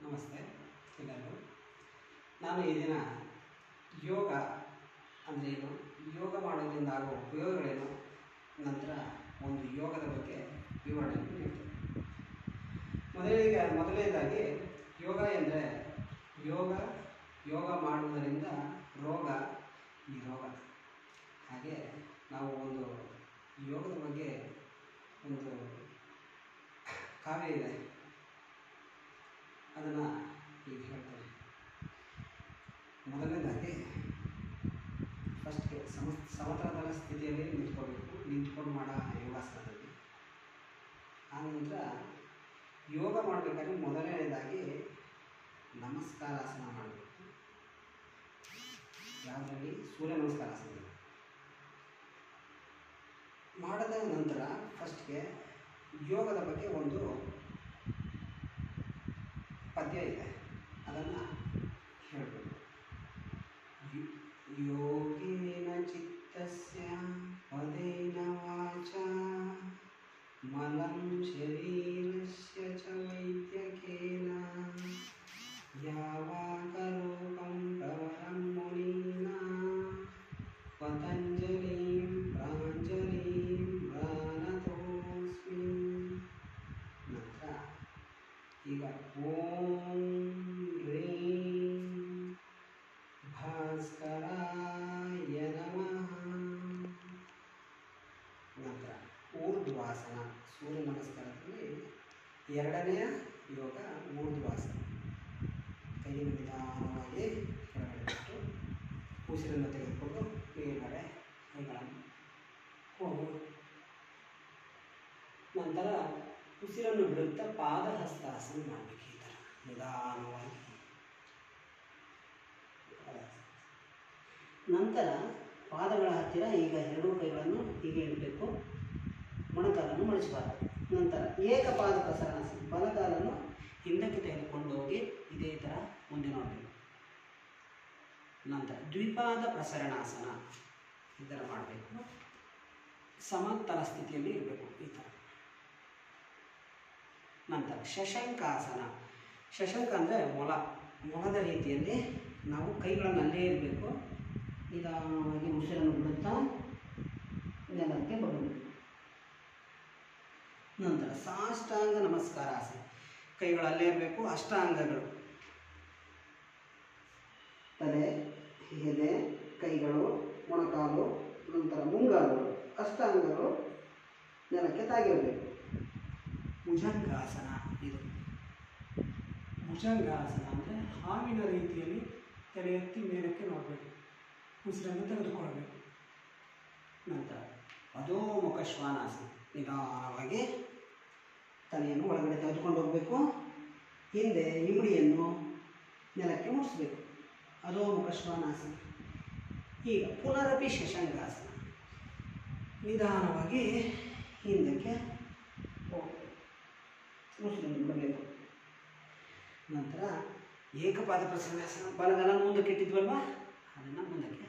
ನಮಸ್ತೆ ಎಲ್ಲರಿಗೂ ನಾನು ಈ ದಿನ ಯೋಗ ಅಂದರೆ ಏನು ಯೋಗ ಮಾಡೋದ್ರಿಂದ ಆಗುವ ಉಪಯೋಗಗಳೇನು ನಂತರ ಒಂದು ಯೋಗದ ಬಗ್ಗೆ ವಿವರಣೆಯನ್ನು ನೀಡ್ತೇನೆ ಮೊದಲಿಗೆ ಮೊದಲನೇದಾಗಿ ಯೋಗ ಎಂದರೆ ಯೋಗ ಯೋಗ ಮಾಡುವುದರಿಂದ ರೋಗ ಈ ರೋಗ ಹಾಗೆ ನಾವು ಒಂದು ಯೋಗದ ಬಗ್ಗೆ ಒಂದು ಕಾವ್ಯ ಇದೆ ಅದನ್ನು ಈಗ ಹೇಳ್ತೇನೆ ಮೊದಲನೇದಾಗಿ ಫಸ್ಟ್ಗೆ ಸಮ ಸಮತಲದ ಸ್ಥಿತಿಯಲ್ಲಿ ನಿಂತ್ಕೋಬೇಕು ನಿಂತ್ಕೊಂಡು ಮಾಡೋ ಯೋಗಾಸನದಲ್ಲಿ ಆನಂತರ ಯೋಗ ಮಾಡಬೇಕಾದ್ರೆ ಮೊದಲನೇದಾಗಿ ನಮಸ್ಕಾರಾಸನ ಮಾಡಬೇಕು ಯಾವುದರಲ್ಲಿ ಸೂರ್ಯ ನಮಸ್ಕಾರಾಸನ ಮಾಡಿದ ನಂತರ ಫಸ್ಟ್ಗೆ ಯೋಗದ ಬಗ್ಗೆ ಒಂದು ಪದ್ಯ ಇದೆ ಅದನ್ನು ಹೇಳಬೇಕು ಯೋಗೇನ ಚಿತ್ತಸ್ಯ ಪದೇನ ವಾಚ ಮಲಂ ಶರೀರಸ್ಯ ಚ ವೈದ್ಯಕೇನ ಯಾವಾಕರೋಗಂ ಪ್ರವರಂ ಮುನೀನಾ ಪತಂಜಲಿಂ ಪ್ರಾಂಜಲಿಂ ಪ್ರಾಣತೋಸ್ಮಿ ನಂತರ ಈಗ ಓಂ ರೀಂ ಭಾಸ್ಕರಾಯ ನಮಃ ನಂತರ ಊರ್ಧ್ವಾಸನ ಸೂರ್ಯ ನಮಸ್ಕಾರದಲ್ಲಿ ಎರಡನೆಯ ಯೋಗ ಊರ್ಧ್ವಾಸನ ಕೈಯನ್ನು ನಿಧಾನವಾಗಿ ಕೆಳಗಡೆ ಬಿಟ್ಟು ಉಸಿರನ್ನು ತೆಗೆದುಕೊಂಡು ಮೇಲ್ಗಡೆ ಕೈಗಳನ್ನು ಹೋಗು ನಂತರ ಉಸಿರನ್ನು ಬಿಡುತ್ತಾ ಪಾದಹಸ್ತಾಸನ ಮಾಡಬೇಕು ಈ ಥರ ನಿಧಾನವಾಗಿ ನಂತರ ಪಾದಗಳ ಹತ್ತಿರ ಈಗ ಎರಡೂ ಕೈಗಳನ್ನು ಹೀಗೆ ಇಡಬೇಕು ಮೊಣಕಾಲನ್ನು ಮಡಿಸಬಾರದು ನಂತರ ಏಕಪಾದ ಪ್ರಸರಣಾಸನ ಬಲಕಾಲನ್ನು ಹಿಂದಕ್ಕೆ ತೆಗೆದುಕೊಂಡು ಹೋಗಿ ಇದೇ ಥರ ಮುಂದೆ ನೋಡಬೇಕು ನಂತರ ದ್ವಿಪಾದ ಪ್ರಸರಣಾಸನ ಈ ಥರ ಮಾಡಬೇಕು ಸಮತಲ ಸ್ಥಿತಿಯಲ್ಲಿ ಇರಬೇಕು ಈ ಥರ ನಂತರ ಶಶಂಕಾಸನ ಶಶಂಕ ಅಂದರೆ ಮೊಲ ಮೊಲದ ರೀತಿಯಲ್ಲಿ ನಾವು ಕೈಗಳನ್ನು ಅಲ್ಲೇ ಇರಬೇಕು ನಿಧಾನವಾಗಿ ಉಸಿರನ್ನು ಬಿಡುತ್ತಾ ನೆಲಕ್ಕೆ ಬರಬೇಕು ನಂತರ ಸಾಷ್ಟಾಂಗ ನಮಸ್ಕಾರಾಸನ ಕೈಗಳಲ್ಲೇ ಇರಬೇಕು ಅಷ್ಟಾಂಗಗಳು ತಲೆ ಎದೆ ಕೈಗಳು ಮೊಣಕಾಲು ನಂತರ ಮುಂಗಾಲುಗಳು ಅಷ್ಟಾಂಗಗಳು ನೆಲಕ್ಕೆ ತಾಗಿರಬೇಕು ಭುಜಂಗಾಸನ ಇದು ಭುಜಂಗಾಸನ ಅಂದರೆ ಹಾವಿನ ರೀತಿಯಲ್ಲಿ ತಲೆ ಎತ್ತಿ ಮೇಲಕ್ಕೆ ನೋಡಬೇಕು ಉಸಿರನ್ನು ತೆಗೆದುಕೊಳ್ಳಬೇಕು ನಂತರ ಅಧೋಮುಖ ಶ್ವಾನಾಸನ ನಿಧಾನವಾಗಿ ತಲೆಯನ್ನು ಒಳಗಡೆ ತೆಗೆದುಕೊಂಡು ಹೋಗಬೇಕು ಹಿಂದೆ ಇಮಡಿಯನ್ನು ನೆಲಕ್ಕೆ ಮುಟ್ಟಿಸ್ಬೇಕು ಅಧೋಮುಖ ಶ್ವಾನಾಸನ ಈಗ ಪುನರಪಿ ಶಶಂಗಾಸನ ನಿಧಾನವಾಗಿ ಹಿಂದಕ್ಕೆ ಹೋಗಬೇಕು ಉಸಿರನ್ನು ಬಿಡಬೇಕು ನಂತರ ಏಕಪಾದ ಪ್ರಸನ್ನಾಸನ ಬಲಗಾಲ ಮುಂದಕ್ಕೆ ಇಟ್ಟಿದ್ವಲ್ವಾ ಅದನ್ನು ಮುಂದಕ್ಕೆ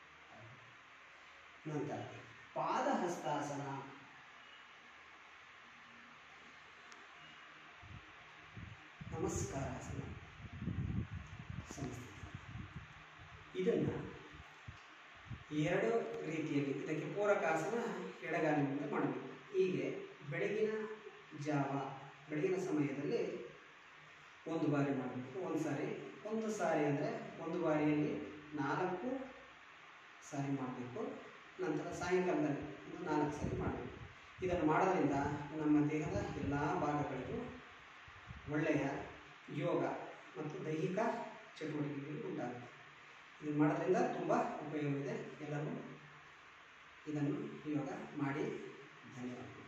ನಂತರ ಪಾದಹಸ್ತಾಸನ ನಮಸ್ಕಾರಾಸನ ಸಂಸ್ಥೆ ಇದನ್ನು ಎರಡು ರೀತಿಯಲ್ಲಿ ಇದಕ್ಕೆ ಪೂರಕಾಸನ ಎಡಗಾಲಿನಿಂದ ಮಾಡಬೇಕು ಹೀಗೆ ಬೆಳಗಿನ ಜಾವ ಬೆಳಗಿನ ಸಮಯದಲ್ಲಿ ಒಂದು ಬಾರಿ ಮಾಡಬೇಕು ಒಂದು ಸಾರಿ ಒಂದು ಸಾರಿ ಅಂದರೆ ಒಂದು ಬಾರಿಯಲ್ಲಿ ನಾಲ್ಕು ಸಾರಿ ಮಾಡಬೇಕು ನಂತರ ಸಾಯಂಕಾಲದಲ್ಲಿ ಒಂದು ನಾಲ್ಕು ಸಾರಿ ಮಾಡಬೇಕು ಇದನ್ನು ಮಾಡೋದ್ರಿಂದ ನಮ್ಮ ದೇಹದ ಎಲ್ಲ ಭಾಗಗಳಿಗೂ ಒಳ್ಳೆಯ ಯೋಗ ಮತ್ತು ದೈಹಿಕ ಚಟುವಟಿಕೆಗಳು ಉಂಟಾಗುತ್ತೆ ಇದು ಮಾಡೋದ್ರಿಂದ ತುಂಬ ಉಪಯೋಗವಿದೆ ಎಲ್ಲರೂ ಇದನ್ನು ಯೋಗ ಮಾಡಿ ಧನ್ಯವಾದಗಳು